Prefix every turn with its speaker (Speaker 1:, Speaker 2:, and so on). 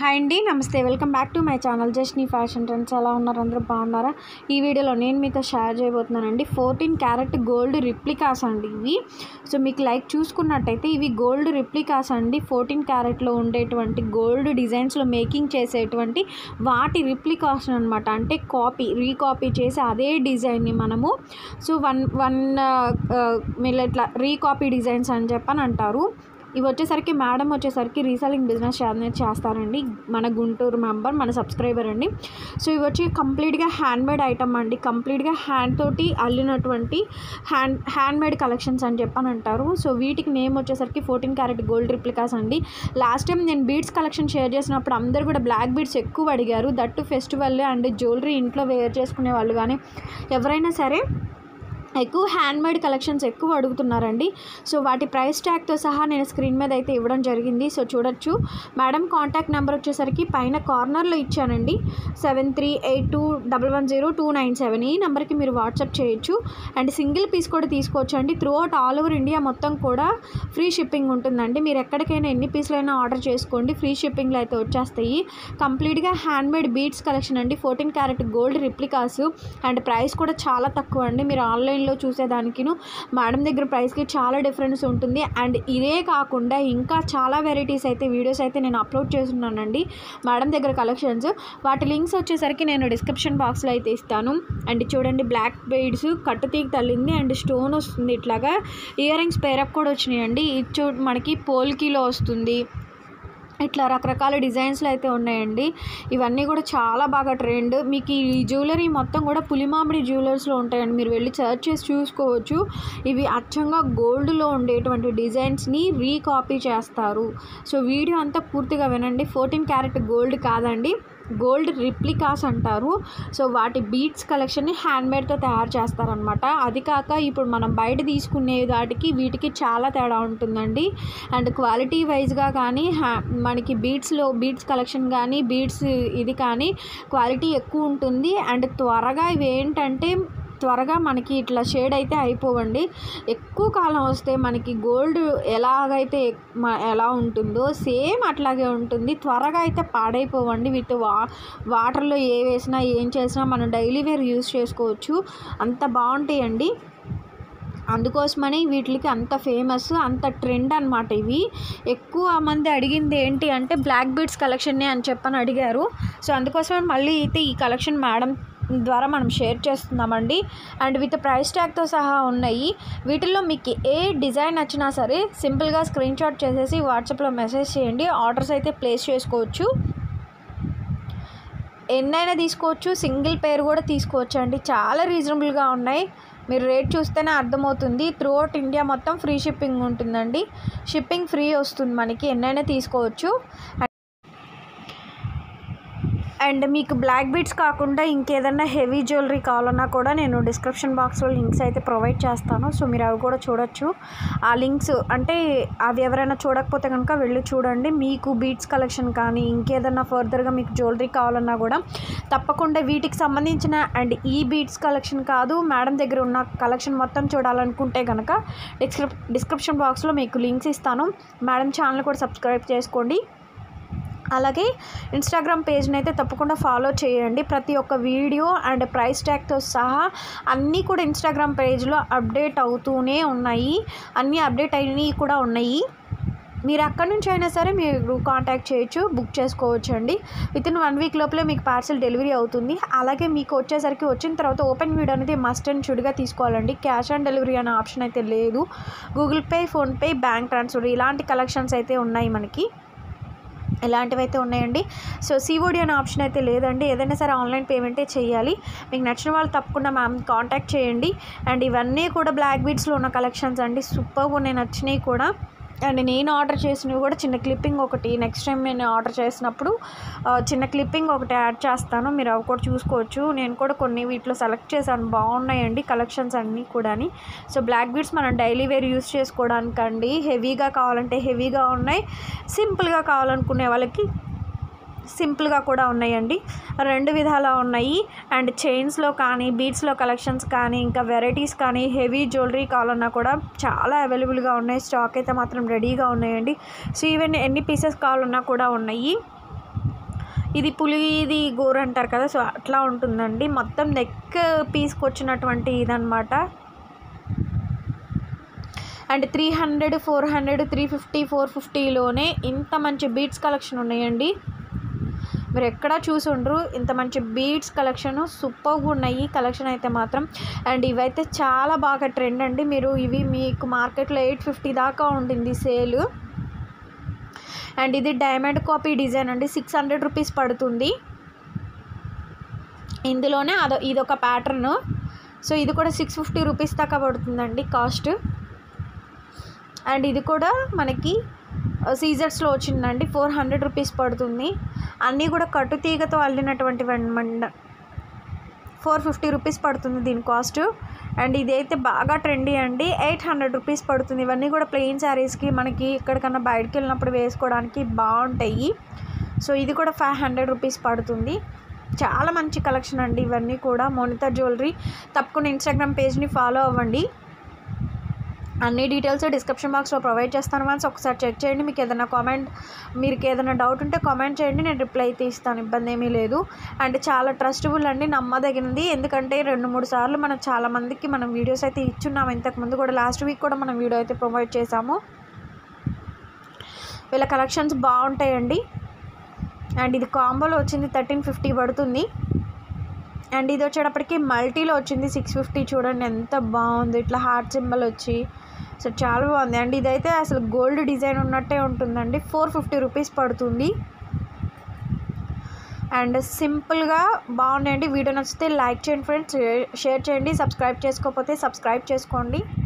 Speaker 1: hi అండి నమస్తే welcome back to my channel just నీ ఫ్యాషన్ ట్రెండ్స్ ఎలా ఉన్నారు అందరూ బాగున్నారా ఈ వీడియోలో నేను మీతో షేర్ చేయబోతున్నానండి ఫోర్టీన్ క్యారెట్ గోల్డ్ రిప్లికాస్ అండి ఇవి సో మీకు లైక్ చూసుకున్నట్టయితే ఇవి గోల్డ్ రిప్లికాస్ అండి ఫోర్టీన్ క్యారెట్లో ఉండేటువంటి గోల్డ్ డిజైన్స్లో మేకింగ్ చేసేటువంటి వాటి రిప్లికాస్ అనమాట అంటే కాపీ రీకాపీ చేసి అదే డిజైన్ని మనము సో వన్ వన్ మీరు ఇట్లా రీకాపీ డిజైన్స్ అని చెప్పని అంటారు ఇవి వచ్చేసరికి మేడం వచ్చేసరికి రీసెల్లింగ్ బిజినెస్ అనేది చేస్తారండి మన గుంటూరు మెంబర్ మన సబ్స్క్రైబర్ అండి సో ఇవి వచ్చి కంప్లీట్గా హ్యాండ్మేడ్ ఐటమ్ అండి కంప్లీట్గా హ్యాండ్ తోటి అల్లినటువంటి హ్యాండ్ హ్యాండ్మేడ్ కలెక్షన్స్ అని చెప్పని అంటారు సో వీటికి నేమ్ వచ్చేసరికి ఫోర్టీన్ క్యారెట్ గోల్డ్ రిప్లికాస్ అండి లాస్ట్ టైం నేను బీడ్స్ కలెక్షన్ షేర్ చేసినప్పుడు అందరూ కూడా బ్లాక్ బీడ్స్ ఎక్కువ అడిగారు దట్టు ఫెస్టివల్ అండ్ జ్యువెలరీ ఇంట్లో వేర్ చేసుకునే వాళ్ళు కానీ ఎవరైనా సరే ఎక్కువ హ్యాండ్మేడ్ కలెక్షన్స్ ఎక్కువ అడుగుతున్నారండి సో వాటి ప్రైస్ ట్యాగ్తో సహా నేను స్క్రీన్ మీద అయితే ఇవ్వడం జరిగింది సో చూడొచ్చు మేడం కాంటాక్ట్ నెంబర్ వచ్చేసరికి పైన కార్నర్లో ఇచ్చానండి seven three eight two double one zero two nine seven ఈ నెంబర్కి మీరు వాట్సాప్ చేయొచ్చు అండ్ సింగిల్ పీస్ కూడా తీసుకోవచ్చు అండి throughout all over India మొత్తం కూడా ఫ్రీ షిప్పింగ్ ఉంటుందండి మీరు ఎక్కడికైనా ఎన్ని పీసులైనా ఆర్డర్ చేసుకోండి ఫ్రీ షిప్పింగ్లో అయితే వచ్చేస్తాయి కంప్లీట్గా హ్యాండ్మేడ్ బీడ్స్ కలెక్షన్ అండి fourteen carat gold replicas and price కూడా చాలా తక్కువ అండి మీరు ఆన్లైన్ ఆన్లైన్లో చూసేదానికిను మేడం దగ్గర ప్రైస్కి చాలా డిఫరెన్స్ ఉంటుంది అండ్ ఇదే కాకుండా ఇంకా చాలా వెరైటీస్ అయితే వీడియోస్ అయితే నేను అప్లోడ్ చేస్తున్నానండి మేడం దగ్గర కలెక్షన్స్ వాటి లింక్స్ వచ్చేసరికి నేను డిస్క్రిప్షన్ బాక్స్లో అయితే ఇస్తాను అండ్ చూడండి బ్లాక్ బీడ్స్ కట్టుతీగ తల్లింది అండ్ స్టోన్ వస్తుంది ఇట్లాగా ఇయర్ రింగ్స్ పేరప్ కూడా వచ్చినాయండి ఇది చూ మనకి పోల్కీలో వస్తుంది ఇట్లా రకరకాల డిజైన్స్లో అయితే ఉన్నాయండి ఇవన్నీ కూడా చాలా బాగా ట్రెండ్ మీకు ఈ జ్యువెలరీ మొత్తం కూడా పులిమామిడి జ్యువెలర్స్లో ఉంటాయండి మీరు వెళ్ళి సెర్చ్ చేసి చూసుకోవచ్చు ఇవి అచ్చంగా గోల్డ్లో ఉండేటువంటి డిజైన్స్ని రీకాపీ చేస్తారు సో వీడియో అంతా పూర్తిగా వినండి ఫోర్టీన్ క్యారెట్ గోల్డ్ కాదండి గోల్డ్ రిప్లికాస్ అంటారు సో వాటి బీట్స్ కలెక్షన్ని హ్యాండ్మేడ్తో తయారు చేస్తారనమాట అది కాక ఇప్పుడు మనం బయట తీసుకునే వాటికి వీటికి చాలా తేడా ఉంటుందండి అండ్ క్వాలిటీ వైజ్గా కానీ హ్యా మనకి బీట్స్లో బీట్స్ కలెక్షన్ కానీ బీట్స్ ఇది కానీ క్వాలిటీ ఎక్కువ ఉంటుంది అండ్ త్వరగా ఇవి ఏంటంటే త్వరగా మనకి ఇట్లా షేడ్ అయితే అయిపోవండి ఎక్కువ కాలం వస్తే మనకి గోల్డ్ ఎలాగైతే ఎలా ఉంటుందో సేమ్ అట్లాగే ఉంటుంది త్వరగా అయితే పాడైపోవండి విత్ వా వాటర్లో ఏ వేసినా ఏం చేసినా మనం డైలీ వేర్ యూస్ చేసుకోవచ్చు అంత బాగుంటాయండి అందుకోసమని వీటికి అంత ఫేమస్ అంత ట్రెండ్ అనమాట ఇవి ఎక్కువ మంది అడిగింది ఏంటి అంటే బ్లాక్ బీడ్స్ కలెక్షన్నే అని చెప్పని అడిగారు సో అందుకోసమే మళ్ళీ అయితే ఈ కలెక్షన్ మేడం ద్వారా మనం షేర్ చేస్తున్నామండి అండ్ విత్ ప్రైస్ ట్యాగ్తో సహా ఉన్నాయి వీటిల్లో మీకు ఏ డిజైన్ నచ్చినా సరే సింపుల్గా స్క్రీన్ షాట్ చేసేసి వాట్సాప్లో మెసేజ్ చేయండి ఆర్డర్స్ అయితే ప్లేస్ చేసుకోవచ్చు ఎన్నైనా తీసుకోవచ్చు సింగిల్ పేర్ కూడా తీసుకోవచ్చు అండి చాలా రీజనబుల్గా ఉన్నాయి మీరు రేట్ చూస్తేనే అర్థమవుతుంది త్రూ అవుట్ ఇండియా మొత్తం ఫ్రీ షిప్పింగ్ ఉంటుందండి షిప్పింగ్ ఫ్రీ వస్తుంది మనకి ఎన్నైనా తీసుకోవచ్చు అండ్ మీకు బ్లాక్ బీడ్స్ కాకుండా ఇంకేదన్నా హెవీ జ్యువెలరీ కావాలన్నా కూడా నేను డిస్క్రిప్షన్ బాక్స్లో లింక్స్ అయితే ప్రొవైడ్ చేస్తాను సో మీరు అవి కూడా చూడొచ్చు ఆ లింక్స్ అంటే అవి ఎవరైనా చూడకపోతే కనుక వెళ్ళి చూడండి మీకు బీడ్స్ కలెక్షన్ కానీ ఇంకేదన్నా ఫర్దర్గా మీకు జ్యువెలరీ కావాలన్నా కూడా తప్పకుండా వీటికి సంబంధించిన అండ్ ఈ బీడ్స్ కలెక్షన్ కాదు మేడం దగ్గర ఉన్న కలెక్షన్ మొత్తం చూడాలనుకుంటే కనుక డిస్క్రిప్ డిస్క్రిప్షన్ బాక్స్లో మీకు లింక్స్ ఇస్తాను మేడం ఛానల్ కూడా సబ్స్క్రైబ్ చేసుకోండి అలాగే ఇన్స్టాగ్రామ్ పేజ్ని అయితే తప్పకుండా ఫాలో చేయండి ప్రతి ఒక్క వీడియో అండ్ ప్రైస్ ట్యాగ్తో సహా అన్నీ కూడా ఇన్స్టాగ్రామ్ పేజ్లో అప్డేట్ అవుతూనే ఉన్నాయి అన్నీ అప్డేట్ అయినవి కూడా ఉన్నాయి మీరు అక్కడి నుంచి అయినా సరే మీరు కాంటాక్ట్ చేయొచ్చు బుక్ చేసుకోవచ్చు అండి విత్ ఇన్ వన్ వీక్ లోపలే మీకు పార్సల్ డెలివరీ అవుతుంది అలాగే మీకు వచ్చేసరికి వచ్చిన తర్వాత ఓపెన్ వీడియో అనేది మస్ట్ అండ్ షుడ్గా తీసుకోవాలండి క్యాష్ ఆన్ డెలివరీ అనే ఆప్షన్ అయితే లేదు Google Pay PhonePe bank transfer ఇలాంటి కలెక్షన్స్ అయితే ఉన్నాయి మనకి ఇలాంటివి అయితే ఉన్నాయండి సో సిఓడి అనే ఆప్షన్ అయితే లేదండి ఏదైనా సరే ఆన్లైన్ పేమెంటే చేయాలి మీకు నచ్చిన వాళ్ళు తప్పకుండా మ్యామ్ కాంటాక్ట్ చేయండి అండ్ ఇవన్నీ కూడా బ్లాక్ బీడ్స్లో ఉన్న కలెక్షన్స్ అండి సూపర్ ఉన్నాయి నచ్చినాయి కూడా అండ్ నేను ఆర్డర్ చేసినవి కూడా చిన్న క్లిప్పింగ్ ఒకటి నెక్స్ట్ టైం నేను ఆర్డర్ చేసినప్పుడు చిన్న క్లిప్పింగ్ ఒకటి యాడ్ చేస్తాను మీరు అవి కూడా చూసుకోవచ్చు నేను కూడా కొన్ని వీటిలో సెలెక్ట్ చేశాను బాగున్నాయండి కలెక్షన్స్ అన్నీ కూడా సో బ్లాక్ బీడ్స్ మనం డైలీ వేర్ యూస్ చేసుకోవడానికండి హెవీగా కావాలంటే హెవీగా ఉన్నాయి సింపుల్గా కావాలనుకునే వాళ్ళకి సింపుల్గా కూడా ఉన్నాయండి రెండు విధాలా ఉన్నాయి అండ్ చైన్స్లో కానీ బీడ్స్లో కలెక్షన్స్ కానీ ఇంకా వెరైటీస్ కానీ హెవీ జ్యువెలరీ కావాలన్నా కూడా చాలా అవైలబుల్గా ఉన్నాయి స్టాక్ అయితే మాత్రం రెడీగా ఉన్నాయండి సో ఈవెన్ ఎన్ని పీసెస్ కావాలన్నా కూడా ఉన్నాయి ఇది పులిది గోరు అంటారు కదా సో అట్లా ఉంటుందండి మొత్తం నెక్ పీస్కి వచ్చినటువంటి ఇదనమాట and three hundred four hundred three fifty four ఫిఫ్టీలోనే ఇంత మంచి బీట్స్ కలెక్షన్ ఉన్నాయండి మీరు ఎక్కడా చూసుండ్రు ఇంత మంచి బీడ్స్ కలెక్షన్ సూపర్గా ఉన్నాయి కలెక్షన్ అయితే మాత్రం అండ్ ఇవైతే చాలా బాగా ట్రెండ్ అండి మీరు ఇవి మీకు మార్కెట్లో ఎయిట్ ఫిఫ్టీ దాకా ఉండింది సేల్ అండ్ ఇది డైమండ్ కాపీ డిజైన్ అండి సిక్స్ హండ్రెడ్ రూపీస్ పడుతుంది ఇందులోనే అదో ఇదొక ప్యాటర్న్ సో ఇది కూడా సిక్స్ ఫిఫ్టీ రూపీస్ దాకా పడుతుందండి కాస్ట్ అండ్ ఇది కూడా మనకి సీజర్స్లో వచ్చిందండి ఫోర్ హండ్రెడ్ రూపీస్ పడుతుంది అన్నీ కూడా కట్టు తీగతో అల్లినటువంటి మండ ఫోర్ ఫిఫ్టీ రూపీస్ పడుతుంది దీని కాస్ట్ అండ్ ఇదైతే బాగా ట్రెండీ అండి ఎయిట్ హండ్రెడ్ రూపీస్ పడుతుంది ఇవన్నీ కూడా ప్లెయిన్ శారీస్కి మనకి ఎక్కడికన్నా బయటకు వెళ్ళినప్పుడు వేసుకోవడానికి బాగుంటాయి సో ఇది కూడా ఫైవ్ హండ్రెడ్ రూపీస్ పడుతుంది చాలా మంచి కలెక్షన్ అండి ఇవన్నీ కూడా మోనితా జ్యువెలరీ తప్పకుండా ఇన్స్టాగ్రామ్ పేజ్ని ఫాలో అవ్వండి అన్ని డీటెయిల్స్ డిస్క్రిప్షన్ బాక్స్లో ప్రొవైడ్ చేస్తాను వన్స్ ఒకసారి చెక్ చేయండి మీకు ఏదైనా కామెంట్ మీకు ఏదైనా డౌట్ ఉంటే కామెంట్ చేయండి నేను రిప్లై అయితే ఇస్తాను ఇబ్బంది ఏమీ లేదు అండ్ చాలా ట్రస్టబుల్ అండి నమ్మదగినది ఎందుకంటే రెండు మూడు సార్లు మనం చాలా మందికి మనం వీడియోస్ అయితే ఇచ్చున్నాము ఇంతకుముందు కూడా లాస్ట్ వీక్ కూడా మనం వీడియో అయితే ప్రొవైడ్ చేసాము వీళ్ళ కలెక్షన్స్ బాగుంటాయండి అండ్ ఇది కాంబోలో వచ్చింది థర్టీన్ ఫిఫ్టీ పడుతుంది అండ్ ఇది వచ్చేటప్పటికి మల్టీలో వచ్చింది సిక్స్ ఫిఫ్టీ చూడండి ఎంత బాగుంది ఇట్లా హార్ట్ సింబల్ వచ్చి సో చాలా బాగుంది అండ్ ఇదైతే అసలు గోల్డ్ డిజైన్ ఉన్నట్టే ఉంటుందండి ఫోర్ ఫిఫ్టీ రూపీస్ పడుతుంది అండ్ సింపుల్గా బాగున్నాయండి వీడియో నచ్చితే లైక్ చేయండి ఫ్రెండ్స్ షేర్ చేయండి సబ్స్క్రైబ్ చేసుకోకపోతే సబ్స్క్రైబ్ చేసుకోండి